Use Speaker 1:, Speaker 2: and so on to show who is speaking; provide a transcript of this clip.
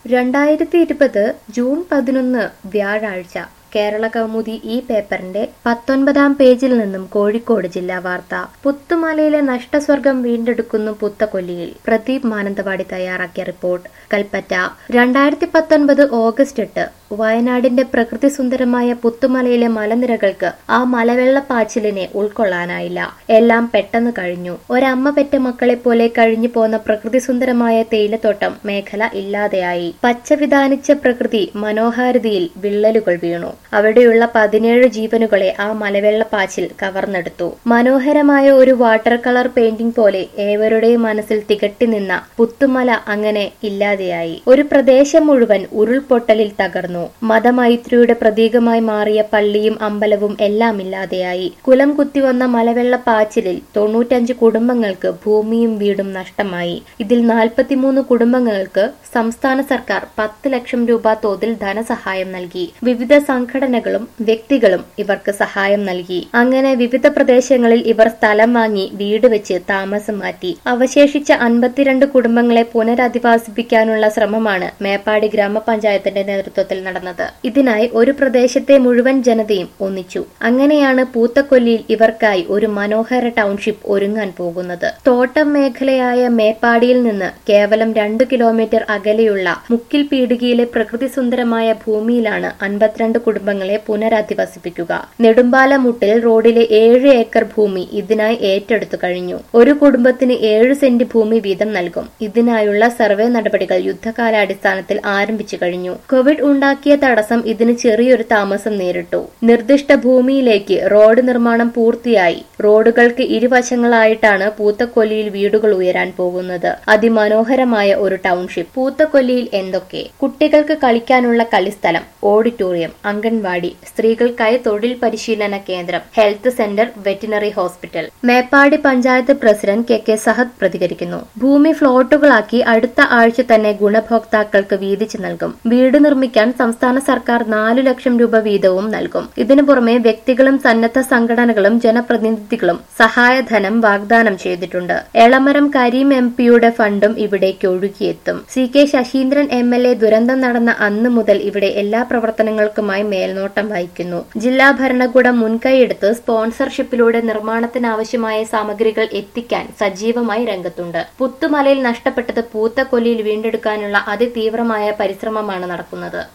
Speaker 1: രണ്ടായിരത്തി ഇരുപത് ജൂൺ പതിനൊന്ന് വ്യാഴാഴ്ച കേരള കൗമുദി ഈ പേപ്പറിന്റെ പത്തൊൻപതാം പേജിൽ നിന്നും കോഴിക്കോട് ജില്ലാ വാർത്ത പുത്തുമലയിലെ നഷ്ടസ്വർഗം വീണ്ടെടുക്കുന്നു പുത്തക്കൊല്ലിയിൽ പ്രദീപ് മാനന്തവാടി തയ്യാറാക്കിയ റിപ്പോർട്ട് കൽപ്പറ്റ രണ്ടായിരത്തി പത്തൊൻപത് ഓഗസ്റ്റ് എട്ട് വയനാടിന്റെ പ്രകൃതി സുന്ദരമായ പുത്തുമലയിലെ മലനിരകൾക്ക് ആ മലവെള്ളപ്പാച്ചിലിനെ ഉൾക്കൊള്ളാനായില്ല എല്ലാം പെട്ടെന്ന് കഴിഞ്ഞു ഒരമ്മ പെറ്റ മക്കളെ പോലെ കഴിഞ്ഞു പോന്ന പ്രകൃതി സുന്ദരമായ തേയിലത്തോട്ടം മേഖല ഇല്ലാതെയായി പച്ച വിധാനിച്ച പ്രകൃതി മനോഹാരിതയിൽ വിള്ളലുകൾ വീണു അവിടെയുള്ള പതിനേഴ് ജീവനുകളെ ആ മലവെള്ളപ്പാച്ചിൽ കവർന്നെടുത്തു മനോഹരമായ ഒരു വാട്ടർ കളർ പെയിന്റിംഗ് പോലെ ഏവരുടെയും മനസ്സിൽ തികട്ടി നിന്ന പുത്തുമല അങ്ങനെ ഇല്ലാതെയായി ഒരു പ്രദേശം മുഴുവൻ ഉരുൾപൊട്ടലിൽ തകർന്നു മതമൈത്രിയുടെ പ്രതീകമായി മാറിയ പള്ളിയും അമ്പലവും എല്ലാം ഇല്ലാതെയായി കുലം കുത്തിവന്ന മലവെള്ളപ്പാച്ചിലിൽ തൊണ്ണൂറ്റഞ്ച് കുടുംബങ്ങൾക്ക് ഭൂമിയും വീടും നഷ്ടമായി ഇതിൽ നാൽപ്പത്തിമൂന്ന് കുടുംബങ്ങൾക്ക് സംസ്ഥാന സർക്കാർ പത്ത് ലക്ഷം രൂപ തോതിൽ ധനസഹായം നൽകി വിവിധ സംഘടനകളും വ്യക്തികളും ഇവർക്ക് സഹായം നൽകി അങ്ങനെ വിവിധ പ്രദേശങ്ങളിൽ ഇവർ സ്ഥലം വാങ്ങി വീട് വെച്ച് താമസം മാറ്റി അവശേഷിച്ച അൻപത്തിരണ്ട് കുടുംബങ്ങളെ പുനരധിവാസിപ്പിക്കാനുള്ള ശ്രമമാണ് മേപ്പാടി ഗ്രാമപഞ്ചായത്തിന്റെ നേതൃത്വത്തിൽ നടന്നത് ഇതിനായി ഒരു പ്രദേശത്തെ മുഴുവൻ ജനതയും ഒന്നിച്ചു അങ്ങനെയാണ് പൂത്തക്കൊല്ലിയിൽ ഇവർക്കായി ഒരു മനോഹര ടൗൺഷിപ്പ് ഒരുങ്ങാൻ പോകുന്നത് തോട്ടം മേഖലയായ മേപ്പാടിയിൽ നിന്ന് കേവലം രണ്ട് കിലോമീറ്റർ അകലെയുള്ള മുക്കിൽ പീടികയിലെ പ്രകൃതി സുന്ദരമായ ഭൂമിയിലാണ് അൻപത്തിരണ്ട് കുടുംബങ്ങളെ പുനരധിവസിപ്പിക്കുക നെടുമ്പാലമുട്ടിൽ റോഡിലെ ഏഴ് ഏക്കർ ഭൂമി ഇതിനായി ഏറ്റെടുത്തു കഴിഞ്ഞു ഒരു കുടുംബത്തിന് ഏഴ് സെന്റ് ഭൂമി വീതം നൽകും ഇതിനായുള്ള സർവേ നടപടികൾ യുദ്ധകാലാടിസ്ഥാനത്തിൽ ആരംഭിച്ചു കഴിഞ്ഞു കോവിഡ് ഉണ്ടാക്കിയ തടസ്സം ഇതിന് ചെറിയൊരു താമസം നേരിട്ടു നിർദ്ദിഷ്ട ഭൂമിയിലേക്ക് റോഡ് നിർമ്മാണം പൂർത്തിയായി റോഡുകൾക്ക് ഇരുവശങ്ങളായിട്ടാണ് പൂത്തക്കൊല്ലിയിൽ വീടുകൾ ഉയരാൻ പോകുന്നത് അതിമനോഹരമായ ഒരു ടൗൺഷിപ്പ് പൂത്തക്കൊല്ലിയിൽ എന്തൊക്കെ കുട്ടികൾക്ക് കളിക്കാനുള്ള കളിസ്ഥലം ഓഡിറ്റോറിയം അംഗൻവാടി സ്ത്രീകൾക്കായി തൊഴിൽ പരിശീലന കേന്ദ്രം health centre veterinary hospital Meppadi panchayat president K K Sahad പ്രതികരിക്കുന്നു ഭൂമി ഫ്ലോട്ടുകളാക്കി അടുത്ത ആഴ്ച തന്നെ ഗുണഭോക്താക്കൾക്ക് വീതിച്ചു നൽകും വീട് നിർമ്മിക്കാൻ സംസ്ഥാന സർക്കാർ നാലു ലക്ഷം രൂപ വീതവും നൽകും ഇതിനു പുറമെ വ്യക്തികളും സന്നദ്ധ സംഘടനകളും ജനപ്രതിനിധികളും സഹായധനം വാഗ്ദാനം ചെയ്തിട്ടുണ്ട് എളമരം കരീം എം പിയുടെ ഫണ്ടും ഇവിടേക്ക് ഒഴുകിയെത്തും C K Saseendran M L A ദുരന്തം നടന്ന അന്ന് മുതൽ ഇവിടെ എല്ലാ പ്രവർത്തനങ്ങൾക്കുമായി മേൽനോട്ടം വഹിക്കുന്നു ജില്ലാ ഭരണകൂടം മുൻകൈയെടുത്ത് സ്പോൺസർഷിപ്പിലൂടെ നിർമ്മാണത്തിനാവശ്യമായ സാമഗ്രികൾ എത്തിക്കാൻ സജീവമായി രംഗത്തുണ്ട് പുത്തുമലയിൽ നഷ്ടപ്പെട്ടത് പൂത്തക്കൊല്ലിയിൽ വീണ്ടെടുക്കാനുള്ള അതിതീവ്രമായ പരിശ്രമമാണ് നടക്കുന്നത്